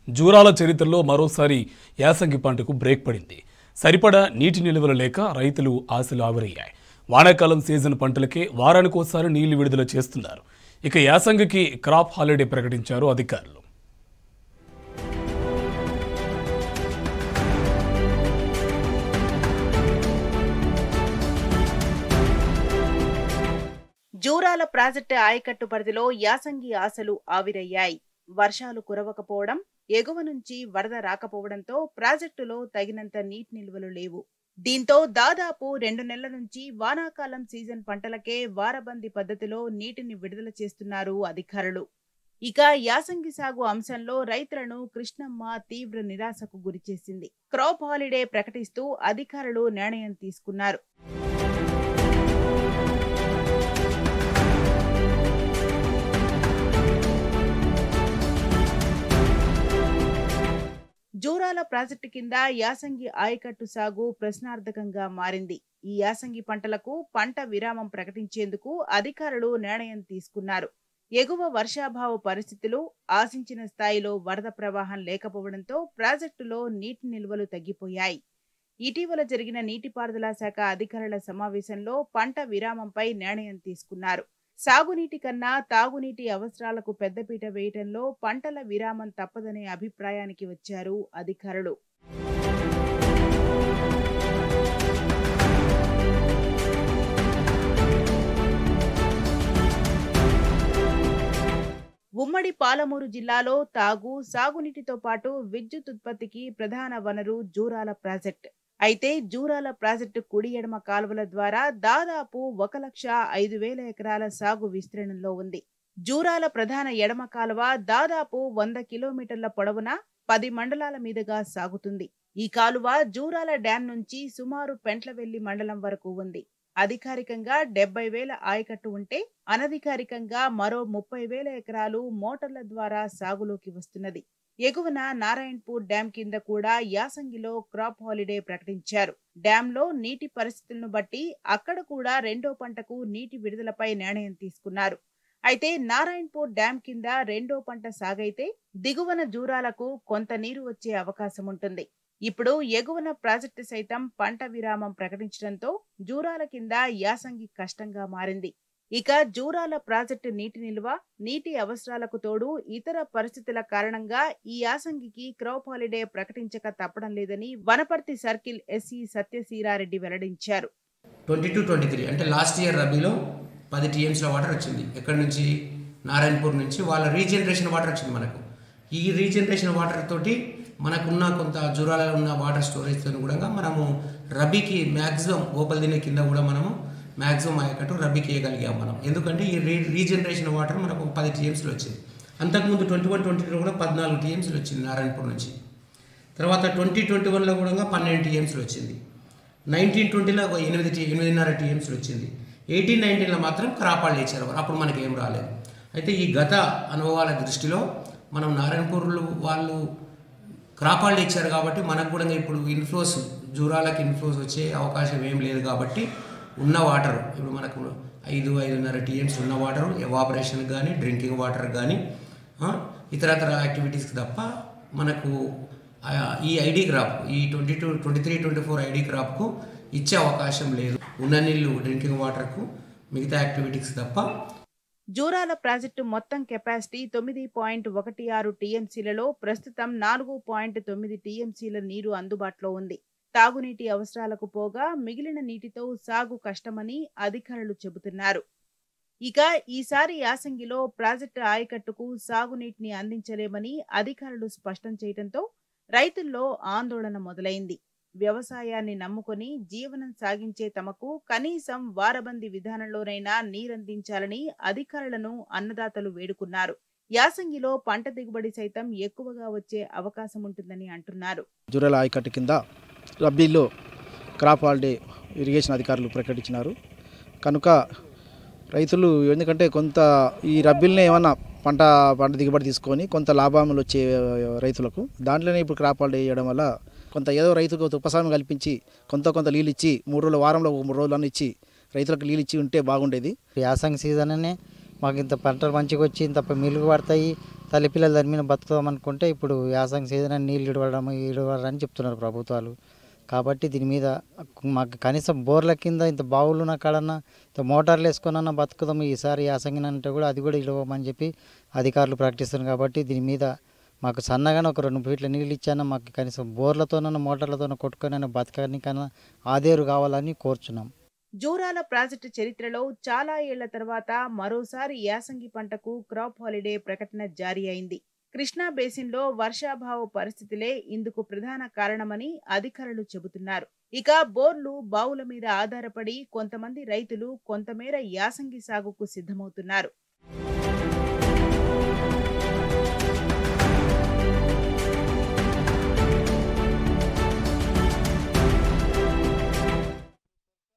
జూరాల చరిత్రలో మరోసారి యాసంగి పంటకు బ్రేక్ పడింది సరిపడా నీటి నిల్వలు లేక రైతులు ఆశలు ఆవిరయ్యాయి వానాకాలం సీజన్ పంటలకే వారానికోసారి నీళ్లు విడుదల చేస్తున్నారు ఇక యాసంగికి క్రాప్ హాలిడే ప్రకటించారు అధికారులు జూరాల ప్రాజెక్టు ఆయకట్టు పరిధిలో యాసంగి ఆశలు ఆవిరయ్యాయి వర్షాలు కురవకపోవడం ఎగువ నుంచి వరద రాకపోవడంతో ప్రాజెక్టులో తగినంత నీటి నిల్వలు లేవు దీంతో దాదాపు రెండు నెలల నుంచి వానాకాలం సీజన్ పంటలకే వారబంది పద్ధతిలో నీటిని విడుదల చేస్తున్నారు అధికారులు ఇక యాసంగి సాగు అంశంలో రైతులను కృష్ణమ్మ తీవ్ర నిరాశకు గురిచేసింది క్రాప్ హాలిడే ప్రకటిస్తూ అధికారులు నిర్ణయం తీసుకున్నారు జూరాల ప్రాజెక్టు కింద యాసంగి ఆయకట్టు సాగు ప్రశ్నార్థకంగా మారింది ఈ యాసంగి పంటలకు పంట విరామం ప్రకటించేందుకు అధికారులు నిర్ణయం తీసుకున్నారు ఎగువ వర్షాభావ పరిస్థితులు ఆశించిన స్థాయిలో వరద ప్రవాహం లేకపోవడంతో ప్రాజెక్టులో నీటి నిల్వలు తగ్గిపోయాయి ఇటీవల జరిగిన నీటిపారుదల శాఖ అధికారుల సమావేశంలో పంట విరామంపై నిర్ణయం తీసుకున్నారు సాగునీటి కన్నా తాగునీటి అవసరాలకు పెద్దపీట వేయటంలో పంటల విరామం తప్పదనే అభిప్రాయానికి వచ్చారు అధికారులు ఉమ్మడి పాలమూరు జిల్లాలో తాగు సాగునీటితో పాటు విద్యుత్ ఉత్పత్తికి ప్రధాన వనరు జూరాల ప్రాజెక్ట్ అయితే జూరాల ప్రాజెక్టు కుడి ఎడమ కాలువల ద్వారా దాదాపు ఒక లక్ష ఐదు వేల ఎకరాల సాగు విస్తీర్ణంలో ఉంది జూరాల ప్రధాన ఎడమ కాలువ దాదాపు వంద కిలోమీటర్ల పొడవున పది మండలాల మీదుగా సాగుతుంది ఈ కాలువ జూరాల డ్యాం నుంచి సుమారు పెంట్లవెల్లి మండలం వరకు ఉంది అధికారికంగా డెబ్బై వేల ఆయకట్టు ఉంటే అనధికారికంగా మరో ముప్పై వేల ఎకరాలు మోటార్ల ద్వారా సాగులోకి వస్తున్నది ఎగువన నారాయణపూర్ డ్యాం కింద కూడా యాసంగిలో క్రాప్ హాలిడే ప్రకటించారు డ్యాంలో నీటి పరిస్థితులను బట్టి అక్కడ కూడా రెండో పంటకు నీటి విడుదలపై నిర్ణయం తీసుకున్నారు అయితే నారాయణపూర్ డ్యాం కింద రెండో పంట సాగైతే దిగువన జూరాలకు కొంత నీరు వచ్చే అవకాశం ఉంటుంది ఇప్పుడు ఎగువన ప్రాజెక్టు సైతం పంట విరామం ప్రకటించడంతో జూరాల కింద యాసంగి కష్టంగా మారింది ఇక జూరాల ప్రాజెక్టు నీటి నిల్వ నీటి అవసరాలకు తోడు ఇతర పరిస్థితుల కారణంగా ఈ యాసంగికి క్రాప్ హాలిడే ప్రకటించక తప్పడం లేదని వనపర్తి సర్కిల్ ఎస్సీ సత్యసీరారెడ్డి వెల్లడించారు ట్వంటీ టూ ట్వంటీ త్రీ అంటే లాస్ట్ ఇయర్ రబీలో పది టీఎంసీల వాటర్ వచ్చింది ఎక్కడి నుంచి నారాయణపూర్ నుంచి వాళ్ళ రీజనరేషన్ వాటర్ వచ్చింది మనకు ఈ రీజనరేషన్ వాటర్ తోటి మనకున్న కొంత జురాలలో ఉన్న వాటర్ స్టోరేజ్తో కూడా మనము రబీకి మ్యాక్సిమం గోపల్దినే కింద కూడా మనము మ్యాక్సిమం అయ్యేటట్టు రబీకి వేయగలిగాం మనం ఎందుకంటే ఈ రీ రీజనరేషన్ వాటర్ మనకు ఒక పది టీఎంసీలు వచ్చింది అంతకుముందు ట్వంటీ వన్ ట్వంటీ టూ కూడా పద్నాలుగు టీఎంసీలు వచ్చింది నారాయణపూర్ నుంచి తర్వాత ట్వంటీ ట్వంటీ వన్లో కూడా పన్నెండు టీఎంసీలు వచ్చింది నైన్టీన్ ట్వంటీలో ఒక ఎనిమిది టీ ఎనిమిదిన్నర టీఎంసీలు వచ్చింది ఎయిటీన్ నైన్టీన్లో మాత్రం క్రాపాళ్ళు ఇచ్చారు అప్పుడు మనకి ఏం రాలేదు అయితే ఈ గత అనుభవాల దృష్టిలో మనం నారాయణపూర్లు వాళ్ళు క్రాపాళ్ళు ఇచ్చారు కాబట్టి మనకు కూడా ఇప్పుడు ఇన్ఫ్లోస్ జూరాలకు ఇన్ఫ్లోస్ వచ్చే అవకాశం ఏం లేదు కాబట్టి ఉన్న వాటర్ ఇప్పుడు మనకు ఐదు ఐదున్నర టీఎంస్ ఉన్న వాటర్ ఎవాపరేషన్ కానీ డ్రింకింగ్ వాటర్ కానీ ఇతరతర యాక్టివిటీస్కి తప్ప మనకు ఆ, ఈ ఐడి క్రాప్ ఈ twenty two twenty three twenty four ID క్రాప్కు ఇచ్చే అవకాశం లేదు ఉన్న నీళ్ళు డ్రింకింగ్ వాటర్కు మిగతా యాక్టివిటీస్ తప్ప జూరాల ప్రాజెక్టు మొత్తం కెపాసిటీ తొమ్మిది పాయింట్ ఒకటి ఆరు టీఎంసీలలో ప్రస్తుతం నాలుగు పాయింట్ తొమ్మిది టీఎంసీల నీరు అందుబాటులో ఉంది తాగునీటి అవసరాలకు పోగా మిగిలిన నీటితో సాగు కష్టమని అధికారులు చెబుతున్నారు ఇక ఈసారి యాసంగిలో ప్రాజెక్టు ఆయకట్టుకు సాగునీటిని అందించలేమని అధికారులు స్పష్టం చేయడంతో రైతుల్లో ఆందోళన మొదలైంది వ్యవసాయాన్ని నమ్ముకొని జీవనం సాగించే తమకు కనీసం వారబంది విధానంలోనైనా నీరందించాలని అధికారులను అన్నదాతలు వేడుకున్నారు యాసంగిలో పంట దిగుబడి సైతం ఎక్కువగా వచ్చే అవకాశం ఉంటుందని అంటున్నారు జూరాల ఆయకట్టు కింద రబ్బీలో క్రాప్ హాలిడే ఇరిగేషన్ అధికారులు ప్రకటించినారు కనుక రైతులు ఎందుకంటే కొంత ఈ రబ్బీలనే ఏమన్నా పంట పంట దిగుబడి తీసుకొని కొంత లాభాలు వచ్చే రైతులకు దాంట్లోనే ఇప్పుడు క్రాప్ హాలిడే వేయడం వల్ల కొంత ఏదో రైతుకు ఉపశమనం కల్పించి కొంత కొంత నీళ్ళు ఇచ్చి మూడు రోజుల వారంలో ఒక మూడు రోజులన్నీ ఇచ్చి రైతులకు నీళ్ళు ఇచ్చి ఉంటే బాగుండేది యాసంగి సీజన్ అనే మాకు ఇంత పంటలు మంచిగా వచ్చి ఇంత మిల్లుకు పడతాయి తల్లి పిల్లలు దాని మీద బతుకుదాం అనుకుంటే ఇప్పుడు యాసంగి సీజన్ అని నీళ్ళు ఇడవడం ఇడవడం అని చెప్తున్నారు ప్రభుత్వాలు కాబట్టి దీని మీద మాకు కనీసం బోర్ల కింద ఇంత బావులు ఉన్న కాడన్నా ఇంత మోటార్లు వేసుకున్నా బతుకుదాం ఈసారి యాసంగిని అంటే కూడా అది కూడా ఇడవమని చెప్పి అధికారులు ప్రకటిస్తున్నారు కాబట్టి దీని మీద మాకు సన్నగానే ఒక రెండు ఫీట్ల నీళ్ళు ఇచ్చానా మాకు కనీసం బోర్లతోనన్నా మోటార్లతోనో కొట్టుకొని బతకడానికన్నా ఆదేరు కావాలని కోరుచున్నాం జూరాల ప్రాజెక్టు చరిత్రలో చాలా ఏళ్ల తర్వాత మరోసారి యాసంగి పంటకు క్రాప్ హాలిడే ప్రకటన జారీ అయింది కృష్ణా బేసిన్లో వర్షాభావ పరిస్థితులే ఇందుకు ప్రధాన కారణమని అధికారులు చెబుతున్నారు ఇక బోర్లు బావుల మీద ఆధారపడి కొంతమంది రైతులు కొంతమేర యాసంగి సాగుకు సిద్ధమవుతున్నారు